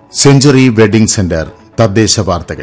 century wedding centre തദ്ദേശ വാർത്തകൾ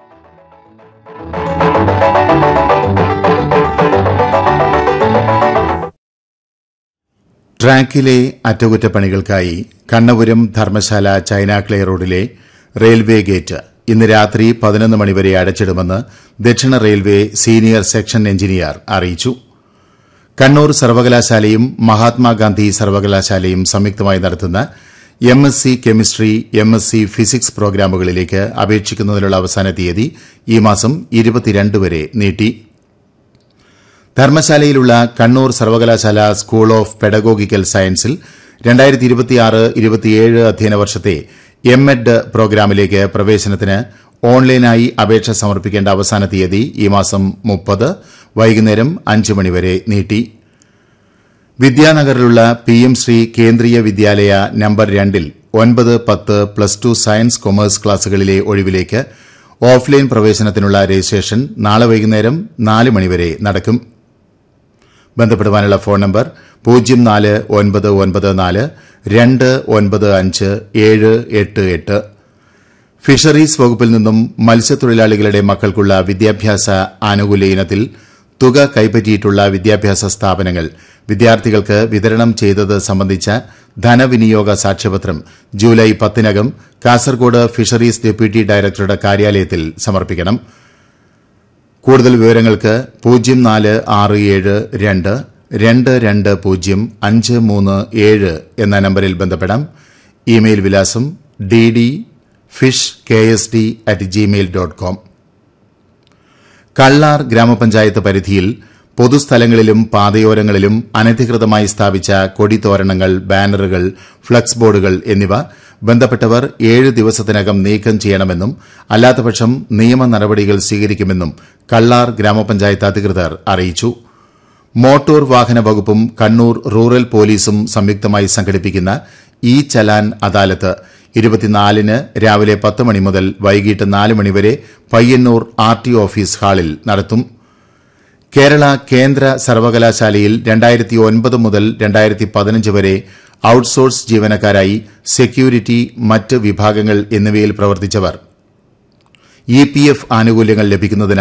ട്രാക്കിലെ അറ്റകുറ്റപ്പണികൾക്കായി കണ്ണപുരം ധർമ്മശാല ചൈനാക്ലേ റോഡിലെ റെയിൽവേ ഗേറ്റ് ഇന്ന് രാത്രി പതിനൊന്ന് മണിവരെ അടച്ചിടുമെന്ന് ദക്ഷിണ റെയിൽവേ സീനിയർ സെക്ഷൻ എഞ്ചിനീയർ അറിയിച്ചു കണ്ണൂർ സർവകലാശാലയും മഹാത്മാഗാന്ധി സർവകലാശാലയും സംയുക്തമായി നടത്തുന്ന M S C chemistry M S C physics പ്രോഗ്രാമുകളിലേക്ക് അപേക്ഷിക്കുന്നതിനുള്ള അവസാന തീയതി ഈ മാസം ഇരുപത്തിരണ്ട് വരെ നീട്ടി ധർമ്മശാലയിലുള്ള കണ്ണൂർ സർവകലാശാല സ്കൂൾ ഓഫ് പെഡഗോഗിക്കൽ സയൻസിൽ രണ്ടായിരത്തി ഇരുപത്തിയാറ് ഇരുപത്തിയേഴ് അധ്യയന വർഷത്തെ എം എഡ് പ്രോഗ്രാമിലേക്ക് പ്രവേശനത്തിന് ഓൺലൈനായി അപേക്ഷ സമർപ്പിക്കേണ്ട അവസാന തീയതി ഈ മാസം മുപ്പത് വൈകുന്നേരം അഞ്ച് മണിവരെ നീട്ടി വിദ്യാനഗറിലുള്ള P M Shri Kendriya Vidyalaya number രണ്ടിൽ ഒൻപത് പത്ത് പ്ലസ് ടു സയൻസ് കൊമേഴ്സ് ക്ലാസുകളിലെ ഒഴിവിലേക്ക് ഓഫ്ലൈൻ പ്രവേശനത്തിനുള്ള രജിസ്ട്രേഷൻ നാളെ വൈകുന്നേരം നാല് മണിവരെ നടക്കും ബന്ധപ്പെടുവാനുള്ള ഫോൺ നമ്പർ പൂജ്യം നാല് ഒൻപത് ഒൻപത് നാല് രണ്ട് ഒൻപത് അഞ്ച് ഏഴ് എട്ട് എട്ട് ഫിഷറീസ് വകുപ്പിൽ നിന്നും മത്സ്യത്തൊഴിലാളികളുടെ മക്കൾക്കുള്ള വിദ്യാഭ്യാസ ആനുകൂല്യ ഇനത്തിൽ തുക കൈപ്പറ്റിയിട്ടുള്ള വിദ്യാഭ്യാസ സ്ഥാപനങ്ങൾ വിദ്യാർത്ഥികൾക്ക് വിതരണം ചെയ്തത് സംബന്ധിച്ച ധനവിനിയോഗ സാക്ഷ്യപത്രം ജൂലൈ പത്തിനകം കാസർഗോഡ് ഫിഷറീസ് ഡെപ്യൂട്ടി ഡയറക്ടറുടെ കാര്യാലയത്തിൽ സമർപ്പിക്കണം കൂടുതൽ വിവരങ്ങൾക്ക് പൂജ്യം നാല് ആറ് ഏഴ് രണ്ട് രണ്ട് രണ്ട് പൂജ്യം അഞ്ച് മൂന്ന് ഏഴ് എന്ന നമ്പറിൽ ബന്ധപ്പെടാം ഇമെയിൽ വിലാസം D D fish K S D at gmail dot com Kallar ഗ്രാമപഞ്ചായത്ത് പരിധിയിൽ പൊതുസ്ഥലങ്ങളിലും പാതയോരങ്ങളിലും അനധികൃതമായി സ്ഥാപിച്ച കൊടിത്തോരണങ്ങൾ ബാനറുകൾ ഫ്ലക്സ് ബോർഡുകൾ എന്നിവ ബന്ധപ്പെട്ടവർ ഏഴ് ദിവസത്തിനകം നീക്കം ചെയ്യണമെന്നും അല്ലാത്തപക്ഷം നിയമ നടപടികൾ സ്വീകരിക്കുമെന്നും കള്ളാർ ഗ്രാമപഞ്ചായത്ത് അധികൃതർ അറിയിച്ചു മോട്ടോർ വാഹന വകുപ്പും കണ്ണൂർ റൂറൽ പോലീസും സംയുക്തമായി സംഘടിപ്പിക്കുന്ന ഇ ചലാൻ അദാലത്ത് ഇരുപത്തിനാലിന് രാവിലെ പത്ത് മണി മുതൽ വൈകിട്ട് നാല് മണിവരെ പയ്യന്നൂർ ആർ ടി ഓഫീസ് ഹാളിൽ നടത്തും കേരള കേന്ദ്ര സർവകലാശാലയിൽ രണ്ടായിരത്തി ഒൻപത് മുതൽ രണ്ടായിരത്തി പതിനഞ്ച് വരെ ഔട്ട്സോഴ്സ് ജീവനക്കാരായി സെക്യൂരിറ്റി മറ്റ് വിഭാഗങ്ങൾ എന്നിവയിൽ പ്രവർത്തിച്ചവർ ഇ പി എഫ് ആനുകൂല്യങ്ങൾ ലഭിക്കുന്നതിന്